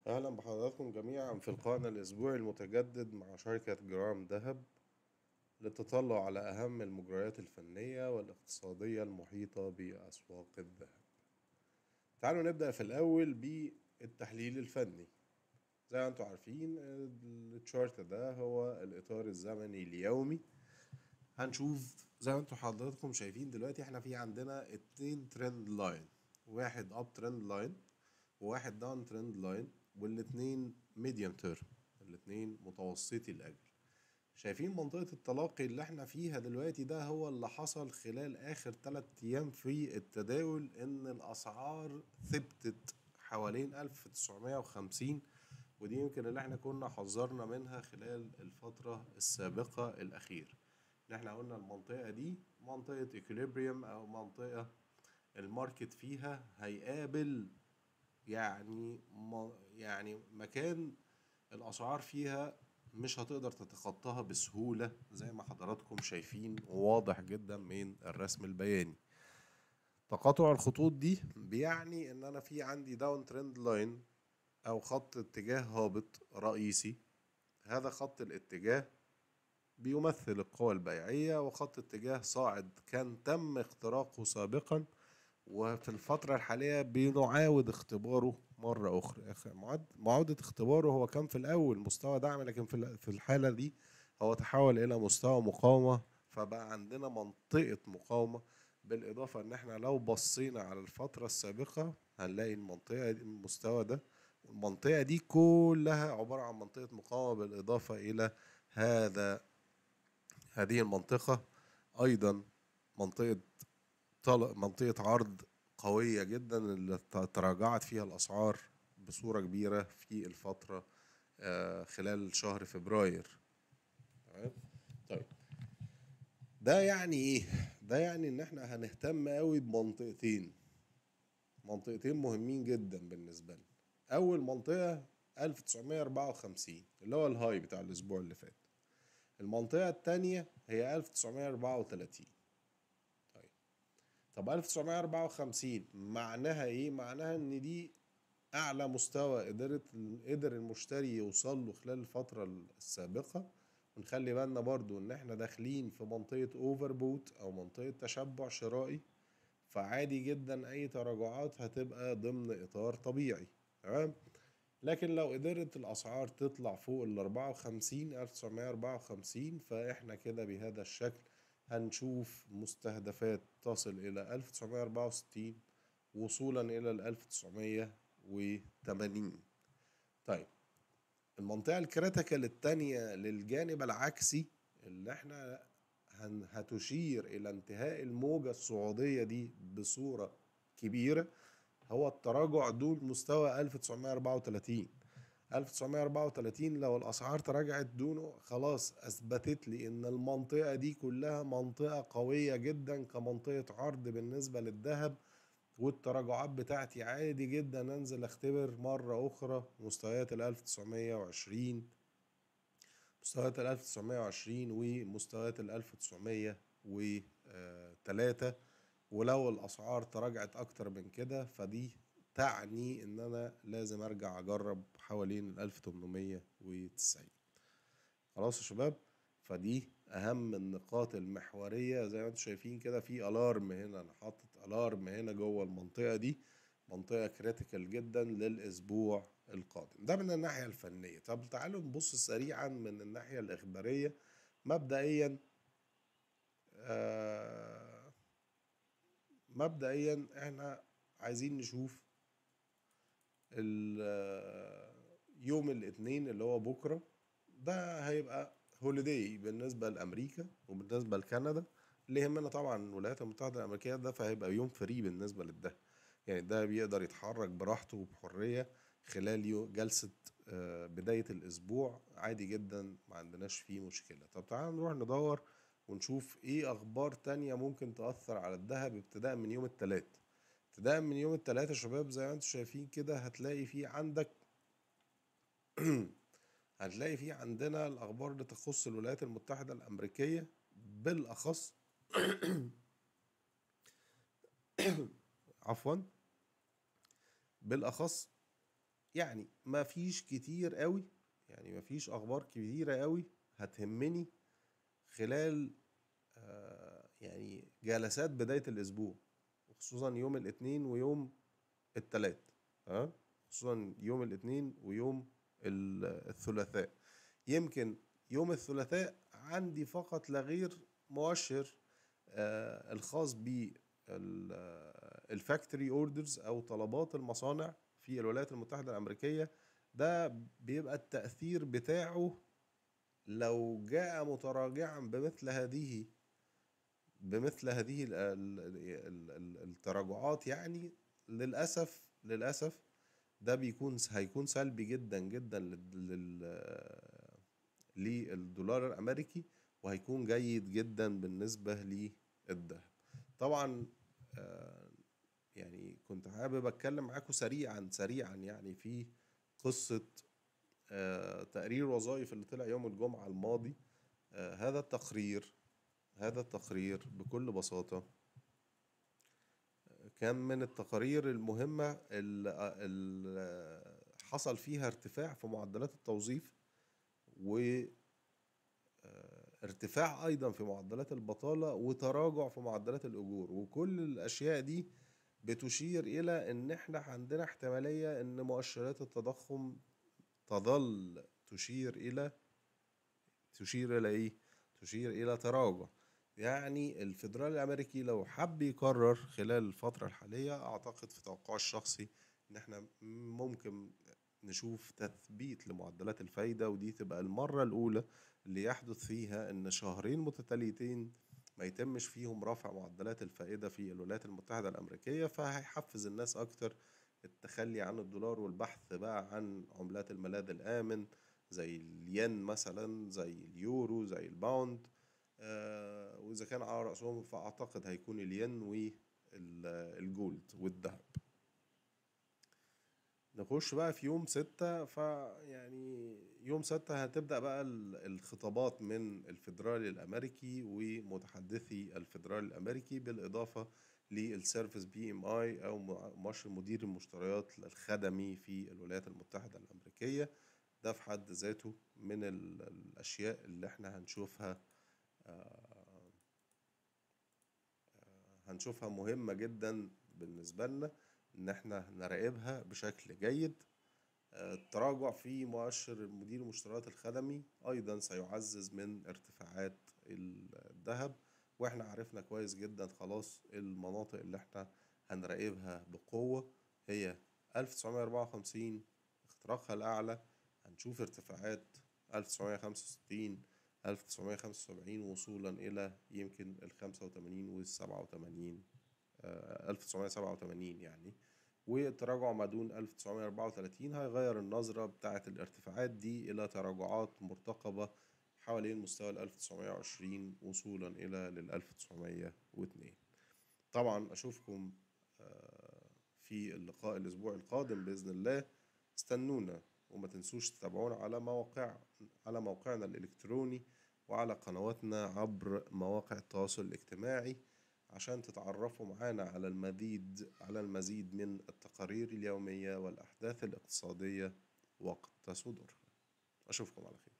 أهلا بحضراتكم جميعا في لقائنا الأسبوعي المتجدد مع شركة جرام دهب للتطلع على أهم المجريات الفنية والاقتصادية المحيطة بأسواق الذهب تعالوا نبدأ في الأول بالتحليل الفني زي ما انتم عارفين التشارت ده هو الإطار الزمني اليومي هنشوف زي ما انتم حضراتكم شايفين دلوقتي احنا في عندنا اتنين ترند لاين واحد اب ترند لاين وواحد داون ترند لاين والاتنين ميديوم تيرم الاتنين متوسطي الاجل شايفين منطقة التلاقي اللي احنا فيها دلوقتي ده هو اللي حصل خلال اخر تلات ايام في التداول ان الاسعار ثبتت حوالين الف تسعمية وخمسين ودي يمكن اللي احنا كنا حذرنا منها خلال الفترة السابقة الاخير ان احنا قلنا المنطقة دي منطقة اكوليبريم او منطقة الماركت فيها هيقابل يعني م- يعني مكان الاسعار فيها مش هتقدر تتخطاها بسهولة زي ما حضراتكم شايفين واضح جدا من الرسم البياني تقاطع الخطوط دي بيعني ان انا في عندي داون ترند لاين او خط اتجاه هابط رئيسي هذا خط الاتجاه بيمثل القوى البيعية وخط اتجاه صاعد كان تم اختراقه سابقا وفي الفترة الحالية بنعاود اختباره مرة أخرى أخ- معاد- معاودة اختباره هو كان في الأول مستوى دعم لكن في ال- في الحالة دي هو تحول إلى مستوى مقاومة فبقى عندنا منطقة مقاومة بالإضافة إن إحنا لو بصينا على الفترة السابقة هنلاقي المنطقة دي المستوى ده والمنطقة دي كلها عبارة عن منطقة مقاومة بالإضافة إلى هذا هذه المنطقة أيضا منطقة طل- منطقة عرض قوية جدا اللي ت- تراجعت فيها الأسعار بصورة كبيرة في الفترة آه، خلال شهر فبراير تمام؟ طيب ده يعني ايه؟ ده يعني ان احنا هنهتم قوي بمنطقتين منطقتين مهمين جدا بالنسبة لنا أول منطقة 1954 اللي هو الهاي بتاع الأسبوع اللي فات المنطقة التانية هي 1934 طيب طب 1954 معناها ايه؟ معناها ان دي اعلى مستوى قدرت قدر المشتري يوصل له خلال الفترة السابقة ونخلي بالنا برضو ان احنا داخلين في منطقة اوفر بوت او منطقة تشبع شرائي فعادي جدا اي تراجعات هتبقى ضمن اطار طبيعي تمام لكن لو قدرت الاسعار تطلع فوق ال 54 1954 فاحنا كده بهذا الشكل هنشوف مستهدفات تصل الى 1964 وصولا الى ال 1980 طيب المنطقة الكريتيكال التانية للجانب العكسي اللي احنا هن هتشير إلى انتهاء الموجة الصعودية دي بصورة كبيرة هو التراجع دون مستوى 1934 1934 لو الأسعار تراجعت دونه خلاص أثبتت لي إن المنطقة دي كلها منطقة قوية جدا كمنطقة عرض بالنسبة للذهب والتراجعات بتاعتي عادي جدا انزل اختبر مرة اخرى مستويات ال 1920 مستويات ال 1920 ومستويات ال 1903 ولو الاسعار تراجعت اكتر من كده فدي تعني ان انا لازم ارجع اجرب حوالين ال 1890 خلاص يا شباب فدي اهم النقاط المحوريه زي ما انتم شايفين كده في الارم هنا انا حاطط الارم هنا جوه المنطقه دي منطقه كريتيكال جدا للاسبوع القادم ده من الناحيه الفنيه طب تعالوا نبص سريعا من الناحيه الاخباريه مبدئيا آه مبدئيا احنا عايزين نشوف ال- يوم الاثنين اللي هو بكره ده هيبقى هوليداي بالنسبة لأمريكا وبالنسبة لكندا اللي يهمنا طبعا الولايات المتحدة الأمريكية ده فهيبقى يوم فري بالنسبة للده يعني ده بيقدر يتحرك براحته وبحرية خلال يو جلسة آه، بداية الأسبوع عادي جدا ما عندناش فيه مشكلة طب تعالى نروح ندور ونشوف ايه أخبار تانية ممكن تأثر على الذهب ابتداء من يوم التلات ابتداء من يوم التلات يا شباب زي ما انتم شايفين كده هتلاقي في عندك هتلاقي في عندنا الأخبار اللي تخص الولايات المتحدة الأمريكية بالأخص عفوا بالأخص يعني ما فيش كتير قوي يعني ما فيش اخبار كبيره قوي هتهمني خلال آه، يعني جلسات بدايه الاسبوع وخصوصا يوم الاثنين ويوم الثلاث ها خصوصا يوم الاثنين ويوم ال- الثلاثاء يمكن يوم الثلاثاء عندي فقط لا غير مؤشر آه، الخاص بالفاكتوري اوردرز او طلبات المصانع في الولايات المتحدة الأمريكية ده بيبقى التأثير بتاعه لو جاء متراجعا بمثل هذه بمثل هذه ال- ال- ال- ال- التراجعات يعني للأسف للأسف ده بيكون هيكون سلبي جدا جدا لل لل- للدولار الأمريكي وهيكون جيد جدا بالنسبة للذهب طبعا آه، يعني كنت حابب اتكلم معاكم سريعا سريعا يعني في قصة آه، تقرير وظائف اللي طلع يوم الجمعة الماضي آه، هذا التقرير هذا التقرير بكل بساطة كان من التقارير المهمة اللي حصل فيها ارتفاع في معدلات التوظيف وارتفاع أيضا في معدلات البطالة وتراجع في معدلات الأجور وكل الأشياء دي بتشير إلى إن إحنا عندنا احتمالية إن مؤشرات التضخم تظل تشير إلى تشير إلى إيه؟ تشير إلى تراجع يعني الفيدرالي الأمريكي لو حب يقرر خلال الفترة الحالية أعتقد في توقعي الشخصي إن إحنا ممكن نشوف تثبيت لمعدلات الفايدة ودي تبقى المرة الأولى اللي يحدث فيها إن شهرين متتاليتين ما يتمش فيهم رفع معدلات الفائدة في الولايات المتحدة الأمريكية فهيحفز الناس أكتر التخلي عن الدولار والبحث بقى عن عملات الملاذ الآمن زي الين مثلا زي اليورو زي الباوند آه، وإذا كان على رأسهم فأعتقد هيكون الين والجولد والذهب نخش بقى في يوم ستة فيعني يوم ستة هتبدأ بقى ال- الخطابات من الفيدرالي الأمريكي ومتحدثي الفيدرالي الأمريكي بالإضافة للسيرفيس بي ام اي أو مؤشر مدير المشتريات الخدمي في الولايات المتحدة الأمريكية ده في حد ذاته من ال- الأشياء اللي احنا هنشوفها آه، هنشوفها مهمة جدا بالنسبة لنا إن احنا نراقبها بشكل جيد آه، التراجع في مؤشر مدير المشتريات الخدمي أيضا سيعزز من ارتفاعات الذهب واحنا عرفنا كويس جدا خلاص المناطق اللي احنا هنراقبها بقوة هي 1954 اختراقها الأعلى هنشوف ارتفاعات 1965 1975 وصولا إلى يمكن ال 85 وال 87 آه، 1987 يعني والتراجع ما دون 1934 هيغير النظرة بتاعة الارتفاعات دي إلى تراجعات مرتقبة حوالين مستوى ال 1920 وصولا إلى لل 1902 طبعا أشوفكم آه، في اللقاء الأسبوع القادم بإذن الله استنونا وما تنسوش تتابعونا على مواقع على موقعنا الإلكتروني وعلى قنواتنا عبر مواقع التواصل الاجتماعي عشان تتعرفوا معانا على المزيد على المزيد من التقارير اليومية والأحداث الاقتصادية وقت صدورها أشوفكم على خير